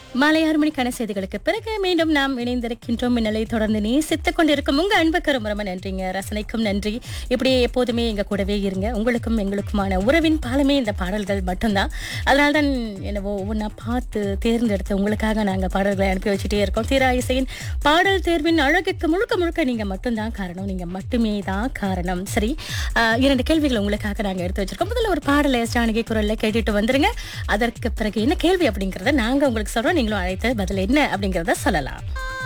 மாலை ஆறு மணிக்கான செய்திகளுக்கு பிறகு மீண்டும் நாம் இணைந்திருக்கின்றோம் இந்நிலை தொடர்ந்து நேசித்துக் கொண்டிருக்கும் உங்க அன்புக்கு ரொம்ப ரொம்ப நன்றிங்க ரசனைக்கும் நன்றி இப்படியே எப்போதுமே எங்க கூடவே இருங்க உங்களுக்கும் எங்களுக்குமான உறவின் பாலமே இந்த பாடல்கள் மட்டும்தான் அதனால தான் என்னவோ ஒவ்வொன்றா பார்த்து தேர்ந்தெடுத்து உங்களுக்காக நாங்க பாடல்களை அனுப்பி வச்சுட்டே இருக்கோம் தீரா இசையின் பாடல் தேர்வின் அழகுக்கு முழுக்க முழுக்க நீங்க மட்டும்தான் காரணம் நீங்க மட்டுமே தான் காரணம் சரி ஆஹ், இரண்டு கேள்விகள் உங்களுக்காக நாங்க எடுத்து வச்சிருக்கோம் முதல்ல ஒரு பாடலை ஜானகி குரல்ல கேட்டுட்டு வந்துருங்க அதற்கு பிறகு என்ன கேள்வி அப்படிங்கறத நாங்க உங்களுக்கு சொல்றோம் நீங்களும் அழைத்து பதில் என்ன அப்படிங்கறத சொல்லலாம்